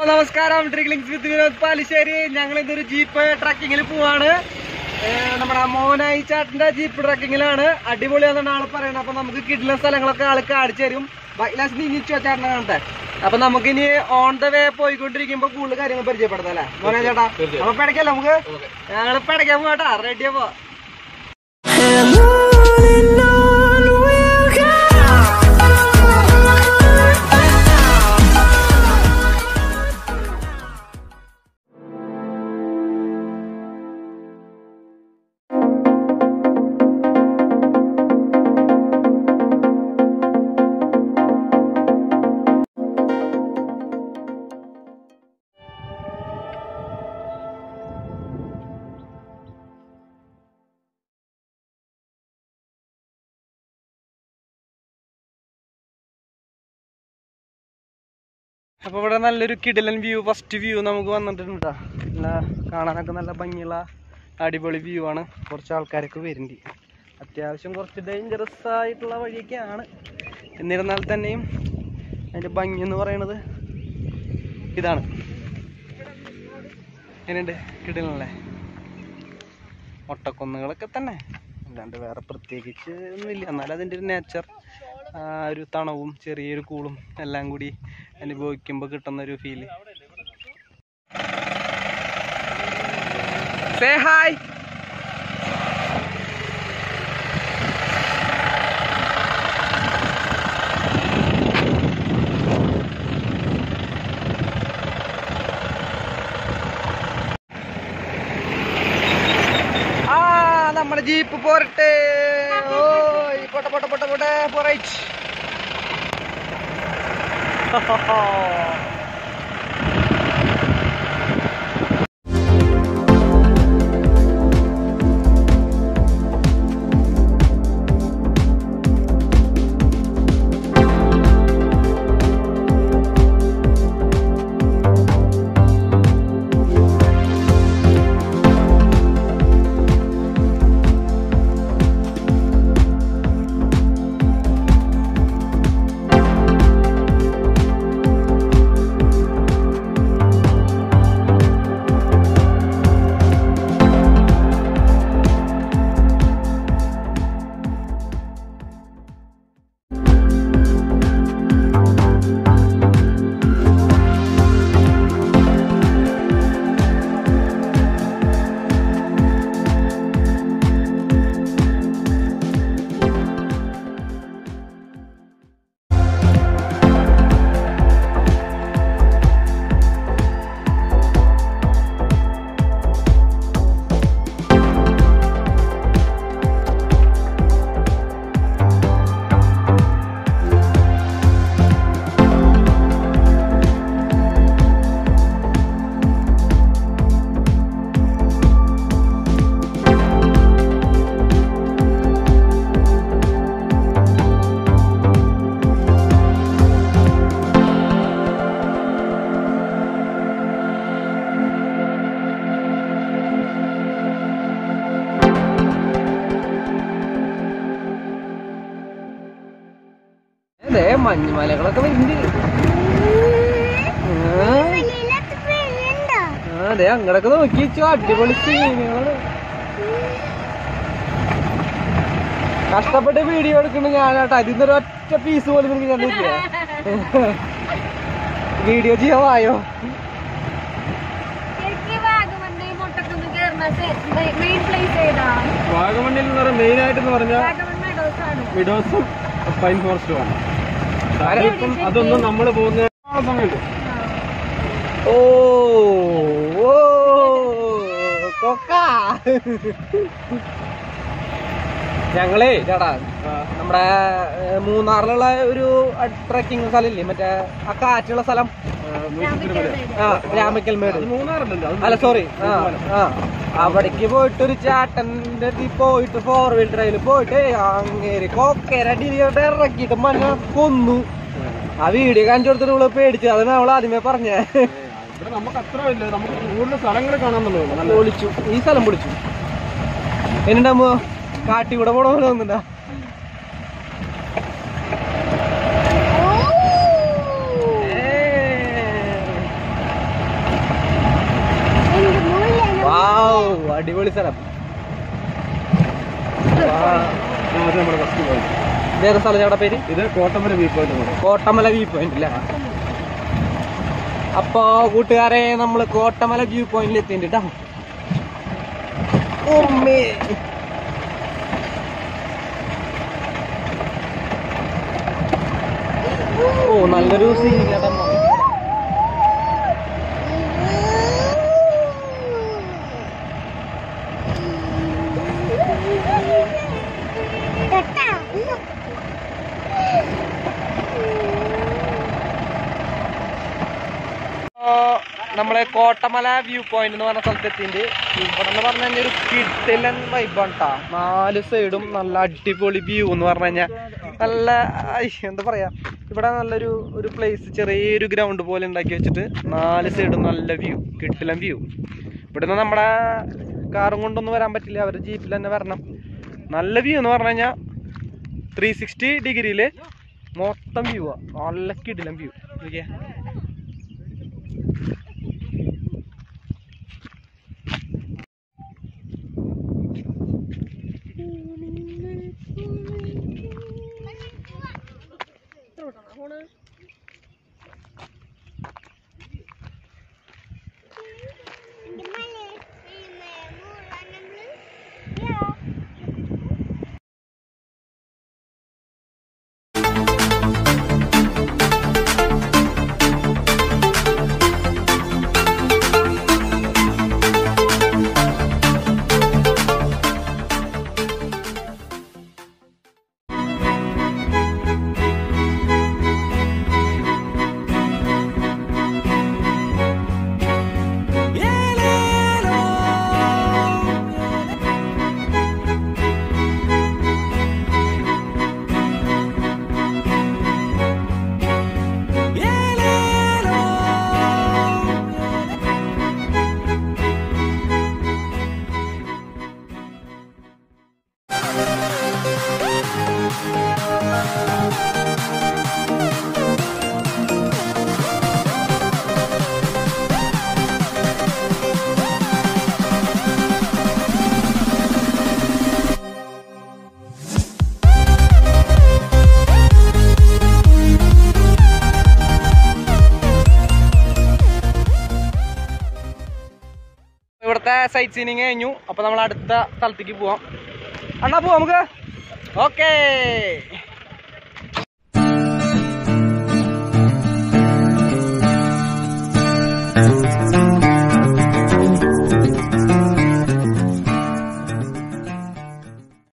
നമസ്കാരം ട്രിഗ്ലിംഗ്സ് വിത്ത് വിനോദ് പാലിശ്ശേരി ഞങ്ങൾ ഇതൊരു ജീപ്പ് ട്രക്കിങ്ങിൽ പോവാണ് ഏ, നമ്മുടെ മോനായി ചാട്ടിന്റെ ജീപ്പ് ട്രക്കിങ്ങിലാണ് അടിപൊളിയാണെന്നാണ് ആള് പറയുന്നത് അപ്പൊ നമുക്ക് കിടിലൻ സ്ഥലങ്ങളൊക്കെ ആള് കാണിച്ചു തരും ലാസ്റ്റ് നീച്ചു ചേട്ടനെ കാണട്ടെ അപ്പൊ നമുക്കിനി ഓൺ ദ വേ പോയിക്കൊണ്ടിരിക്കുമ്പോ കൂടുതൽ കാര്യങ്ങൾ പരിചയപ്പെടുത്താം അല്ലേ മോനാ ചേട്ടാ അപ്പൊ പിടയ്ക്കല്ലേ നമുക്ക് ഞങ്ങള് പിടയ്ക്കാൻ പോകട്ടാ റെഡിയാ പോ അപ്പൊ ഇവിടെ നല്ലൊരു കിടിലൻ വ്യൂ ഫസ്റ്റ് വ്യൂ നമുക്ക് വന്നിട്ടുണ്ട് ട്ടോ. നല്ല കാണാനൊക്കെ നല്ല ഭംഗിയുള്ള അടിപൊളി വ്യൂ ആണ് കുറച്ച് ആൾക്കാരൊക്കെ വരുന്നുണ്ട് അത്യാവശ്യം കുറച്ച് ഡേഞ്ചറസ് ആയിട്ടുള്ള വഴിയൊക്കെയാണ് എന്നിരുന്നാൽ തന്നെയും അതിന്റെ ഭംഗി എന്ന് പറയുന്നത് ഇതാണ് എങ്ങനെയുണ്ട് കിടിലല്ലേ ഒട്ടക്കൊന്നുകളൊക്കെ തന്നെ അല്ലാണ്ട് വേറെ പ്രത്യേകിച്ച് ഒന്നുമില്ല എന്നാലും അതിൻ്റെ ഒരു നേച്ചർ ഒരു തണവും ചെറിയൊരു കൂളും എല്ലാം കൂടി അനുഭവിക്കുമ്പോൾ കിട്ടുന്ന ഒരു ഫീല് സേ ഹായ് ആ നമ്മുടെ ജീപ്പ് പോരട്ടെ ഓ പോട്ടെ പോട്ടെ പോട്ടെ പോട്ടെ പോറൈറ്റ് അതെ മഞ്ഞുമലകളൊക്കെ വരുന്നുണ്ട് ആ, ആ, അതെ അങ്ങടൊക്കെ നോക്കി വെച്ചു അടിപൊളി സീനുകളാണ് കഷ്ടപ്പെട്ട് വീഡിയോ എടുക്കുന്ന ഞാനാട്ടോ അതിന്നൊരു ഒറ്റ പീസ് പോലും എനിക്ക് കണ്ടില്ല വീഡിയോ ചെയ്യാവായോ മെയിൻ പ്ലേസ് ഏതാണ് വാഗമണ്ണിൽ എന്ന് പറഞ്ഞാൽ മെയിൻ ആയിട്ട് എന്ന് പറഞ്ഞാൽ വാഗമൺ മെഡോസ് ആണ് വിഡോസും പൈൻ ഫോറസ്റ്റും ആണ് ഇപ്പം അതൊന്നും നമ്മൾ പോകുന്ന സമയത്ത് ഓ ഓ കൊക്ക ഞങ്ങളേ ചേട്ടാ നമ്മുടെ ഏ, മൂന്നാറിലുള്ള ഒരു ട്രക്കിംഗ് സ്ഥലമില്ലേ മറ്റേ ആ കാറ്റുള്ള സ്ഥലം ആ രാമക്കൽ മേട് അല്ല സോറി ആ ആ അവിടേക്ക് പോയിട്ട് ഒരു ചേട്ടന്റെ അടുത്ത് പോയിട്ട് ഫോർ വീൽ ഡ്രൈവിൽ പോയിട്ട് അങ്ങേര് കൊക്കേരടി ഇറക്കിയിട്ട് മഞ്ഞ കൊന്നു ആ വീഡിയോ കാണിച്ചു കൊടുത്തിട്ട് ഇവള് പേടിച്ചു അതാണ് അവൾ ആദ്യമേ പറഞ്ഞേ ഇവിടെ നമുക്ക് അത്ര ഇല്ല നമുക്ക് കൂടുതൽ സ്ഥലങ്ങൾ കാണാന്നുള്ളൂ നല്ല പൊളിച്ചു ഈ സ്ഥലം പൊളിച്ചു എന്നിട്ടാകുമ്പോ കാട്ടി കൂടെ പോണ പോലെ തോന്നുന്നുണ്ടാ അടിപൊളി സ്ഥലം ആ, അത് നമ്മുടെ ഫസ്റ്റ് പോയിന്റ് ഇതേത് സ്ഥലം ചേട്ടാ പേര് ഇത് കോട്ടമല വ്യൂ പോയിന്റ് എന്ന് പറയും കോട്ടമല വ്യൂ പോയിന്റ് അല്ലേ അപ്പോ കൂട്ടുകാരെ നമ്മൾ കോട്ടമല വ്യൂ പോയിന്റിൽ എത്തിയിട്ടാ ഓ നല്ലൊരു സീൻ ചേട്ടാ ഇപ്പോ നമ്മളെ കോട്ടമല വ്യൂ പോയിന്റ് എന്ന് പറഞ്ഞ സ്ഥലത്ത് എത്തിയിട്ടുണ്ട് ഇവിടെ എന്ന് പറഞ്ഞു കഴിഞ്ഞാൽ ഒരു കിട്ടിലൻ വൈബാണ് കേട്ടാ നാല് സൈഡും നല്ല അടിപൊളി വ്യൂ എന്ന് പറഞ്ഞു കഴിഞ്ഞാൽ നല്ല ഐ, എന്താ പറയാ ഇവിടെ നല്ലൊരു ഒരു പ്ലേസ് ചെറിയൊരു ഗ്രൗണ്ട് പോലെ ഉണ്ടാക്കി വെച്ചിട്ട് നാല് സൈഡും നല്ല വ്യൂ കിട്ടിലൻ വ്യൂ ഇവിടുന്ന് നമ്മുടെ കാറും കൊണ്ടൊന്നും വരാൻ പറ്റില്ല അവർ ജീപ്പിൽ തന്നെ വരണം നല്ല വ്യൂ എന്ന് പറഞ്ഞു കഴിഞ്ഞാൽ ത്രീ സിക്സ്റ്റി ഡിഗ്രിയിൽ മൊത്തം വ്യൂ ആ നല്ല കിടിലൻ വ്യൂ നോക്കിയേ ഇവിടുത്തെ സൈറ്റ് സീനിങ് കഴിഞ്ഞു അപ്പൊ നമ്മൾ അടുത്ത സ്ഥലത്തേക്ക് പോവാം അണ്ണാ പോവാം നമുക്ക് ഓക്കേ